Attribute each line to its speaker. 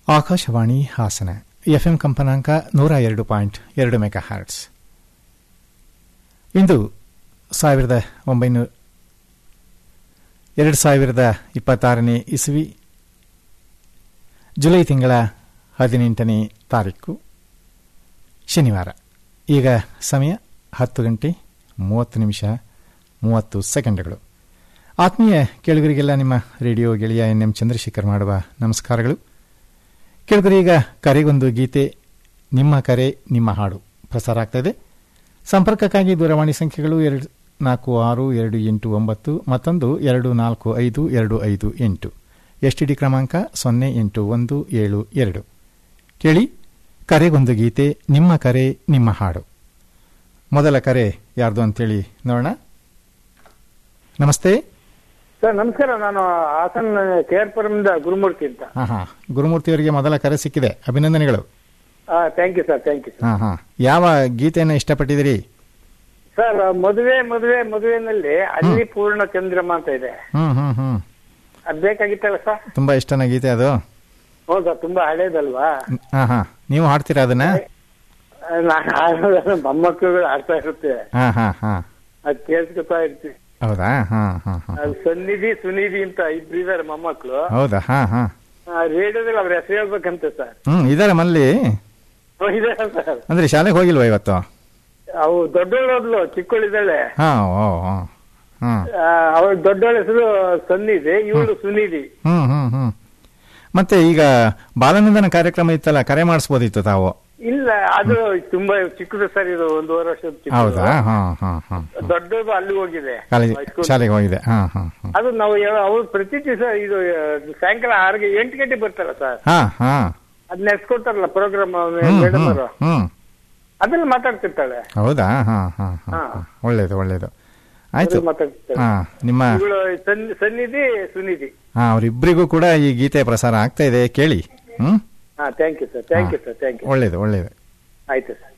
Speaker 1: Akashvani Hassan FM ಕಂಪನಾಂಕ ನೂರ ಎರಡು ಪಾಯಿಂಟ್ ಎರಡು ಮೆಗಾ ಹ್ಯಾಟ್ಸ್ ಇಂದು ಸಾವಿರದ ಒಂಬೈನೂರ ಎರಡು ಸಾವಿರದ ಇಪ್ಪತ್ತಾರನೇ ಇಸವಿ ಜುಲೈ ತಿಂಗಳ ಹದಿನೆಂಟನೇ ತಾರೀಕು ಶನಿವಾರ ಈಗ ಸಮಯ ಹತ್ತು ಗಂಟೆ ಮೂವತ್ತು ನಿಮಿಷ ಮೂವತ್ತು ಸೆಕೆಂಡ್ಗಳು ಆತ್ಮೀಯ ಕೇಳುಗರಿಗೆಲ್ಲ ನಿಮ್ಮ ರೇಡಿಯೋ ಗೆಳೆಯ ಎನ್ ಎಂ ಚಂದ್ರಶೇಖರ್ ಮಾಡುವ ನಮಸ್ಕಾರಗಳು ಕೇಳುಗರಿ ಈಗ ಕರೆಗೊಂದು ಗೀತೆ ನಿಮ್ಮ ಕರೆ ನಿಮ್ಮ ಹಾಡು ಪ್ರಸಾರ ಆಗ್ತಾ ಇದೆ ಸಂಪರ್ಕಕ್ಕಾಗಿ ದೂರವಾಣಿ ಸಂಖ್ಯೆಗಳು ಎರಡು ನಾಲ್ಕು ಆರು ಎರಡು ಎಂಟು ಒಂಬತ್ತು ಮತ್ತೊಂದು ಎರಡು ನಾಲ್ಕು ಐದು ಎರಡು ಐದು ಎಂಟು ಎಸ್ಟಿಡಿ ಕ್ರಮಾಂಕ ಸೊನ್ನೆ ಎಂಟು ಒಂದು ಏಳು ಎರಡು ಕೇಳಿ ಕರೆಗೊಂದು ಗೀತೆ ನಿಮ್ಮ ಕರೆ ನಿಮ್ಮ ಹಾಡು ಮೊದಲ ಕರೆ ಯಾರ್ದು ಅಂತೇಳಿ ನೋಡೋಣ ನಮಸ್ತೆ
Speaker 2: ಸರ್ ನಮಸ್ಕಾರ ನಾನು ಹಾಸನ್ ಕೇರ್ಪುರಮಿಂದ ಗುರುಮೂರ್ತಿ ಅಂತ
Speaker 1: ಹಾ ಹಾ ಗುರುಮೂರ್ತಿಯವರಿಗೆ ಮೊದಲ ಕರೆ ಸಿಕ್ಕಿದೆ ಅಭಿನಂದನೆಗಳು
Speaker 2: thank you sir thank you sir
Speaker 1: ಹಾ ಹಾ ಯಾವ ಗೀತೆಯನ್ನು ಇಷ್ಟಪಟ್ಟಿದ್ದೀರಿ
Speaker 2: ಸರ್ ಮದುವೆ ಮದುವೆ ಮದುವೆನಲ್ಲಿ ಅಲ್ಲಿ ಪೂರ್ಣ ಚಂದ್ರಮ ಅಂತ ಇದೆ
Speaker 1: ಹ್ಮ್ ಹ್ಮ್ ಹ್ಮ್
Speaker 2: ಅದ್ ಬೇಕಾಗಿತ್ತಲ್ಲ ಸರ್
Speaker 1: ತುಂಬಾ ಇಷ್ಟನ ಗೀತೆ ಅದು
Speaker 2: ಹೌದು ಸರ್ ತುಂಬಾ ಹಳೇದಲ್ವಾ
Speaker 1: ಹಾ ಹಾ ನೀವು ಹಾಡ್ತೀರಾ ಅದನ್ನ
Speaker 2: ನಾನು ಆಡೋದನ್ನ ಮೊಮ್ಮಕ್ಕಳುಗಳು ಆಡ್ತಾ ಇರುತ್ತೆ
Speaker 1: ಹಾ ಹಾ ಹಾ
Speaker 2: ಅದ್ ಕೇಳಿಸ್ಕೊತಾ ಇರ್ತೀವಿ
Speaker 1: ಹೌದಾ ಹಾ ಹಾ ಹಾ
Speaker 2: ಅದು ಸನ್ನಿಧಿ ಸುನಿಧಿ ಅಂತ ಇಬ್ರು ಇದಾರೆ ಮೊಮ್ಮಕ್ಕಳು
Speaker 1: ಹೌದಾ ಹಾ ಹಾ
Speaker 2: ರೇಡಿಯೋದಲ್ಲಿ ಅವ್ರ ಹೆಸರು ಹೇಳ್ಬೇಕಂತೆ ಸರ್
Speaker 1: ಹ್ಮ್ ಇದಾರೆ ಮಲ್ಲಿ
Speaker 2: ಇದಾರೆ ಸರ್
Speaker 1: ಅಂದ್ರೆ ಶಾಲೆಗೆ ಹೋಗಿಲ್ವಾ ಇವತ್ತು
Speaker 2: ಅವು ದೊಡ್ಡವಳೋದ್ಲು ಚಿಕ್ಕವಳಿದ್ದಾಳೆ
Speaker 1: ಹಾ ಓ ಓ ಹ್ಮ್
Speaker 2: ಅವಳ ದೊಡ್ಡವಳ ಹೆಸರು ಸನ್ನಿಧಿ ಇವಳು ಸುನಿಧಿ
Speaker 1: ಹ್ಮ್ ಹ್ಮ್ ಹ್ಮ್ ಮತ್ತೆ ಈಗ ಬಾಲನಂದನ ಕಾರ್ಯಕ್ರಮ ಇತ್ತಲ್ಲ ಕರೆ ಮಾಡಿಸ್ಬೋದಿತ್ತು ತಾವು
Speaker 2: ಇಲ್ಲ ಅದು ತುಂಬಾ ಚಿಕ್ಕದು ಸರ್ ಇದು ಒಂದೂವರೆ ವರ್ಷದ ಚಿಕ್ಕದು.
Speaker 1: ಹೌದಾ ಹಾ ಹಾ ಹಾ
Speaker 2: ದೊಡ್ಡದು ಅಲ್ಲಿ ಹೋಗಿದೆ
Speaker 1: ಕಾಲೇಜ್
Speaker 2: ಹೈಸ್ಕೂಲ್.
Speaker 1: ಶಾಲೆಗೆ ಹೋಗಿದೆ ಹಾ ಹಾ ಹಾ
Speaker 2: ಅದು ನಾವು ಅವ್ರು ಪ್ರತಿ ದಿವಸ ಇದು ಆ, ಸಾಯಂಕಾಲ ಆರು ಎಂಟು ಗಂಟೆ ಬರ್ತಾರ ಸರ್
Speaker 1: ಹಾ ಹಾ
Speaker 2: ಅದ್ ನೆಡ್ಸ್ಕೊಡ್ತಾರಲ್ಲ ಪ್ರೋಗ್ರಾಮ್
Speaker 1: ಹ್ಮ್
Speaker 2: ಮೇಡಮ್
Speaker 1: ಹ್ಮ್
Speaker 2: ಅವರು
Speaker 1: ಹ್ಮ್
Speaker 2: ಅದ್ರಲ್ಲಿ ಮಾತಾಡ್ತಿರ್ತಾಳೆ
Speaker 1: ಹೌದಾ ಹಾ ಹಾ ಹಾ
Speaker 2: ಹಾ.
Speaker 1: ಹಾ. ಒಳ್ಳೇದು ಒಳ್ಳೇದು ಆಯ್ತು
Speaker 2: ಅದ್ರಲ್ಲಿ ಮಾತಾಡ್ತಿರ್ತಾಳೆ
Speaker 1: ಹಾ ನಿಮ್ಮ
Speaker 2: ಇವಳು ಸನ್- ಸನ್ನಿಧಿ ಸುನಿಧಿ
Speaker 1: ಹಾ ಅವರಿಬ್ಬರಿಗೂ ಕೂಡ ಈ ಗೀತೆ ಪ್ರಸಾರ ಆಗ್ತಾ ಇದೆ ಕೇಳಿ ಹ್ಮ್
Speaker 2: ಹಾ thank you sir thank you sir thank you
Speaker 1: ಒಳ್ಳೇದು ಒಳ್ಳೇದು
Speaker 2: ಆಯ್ತು ಸರ್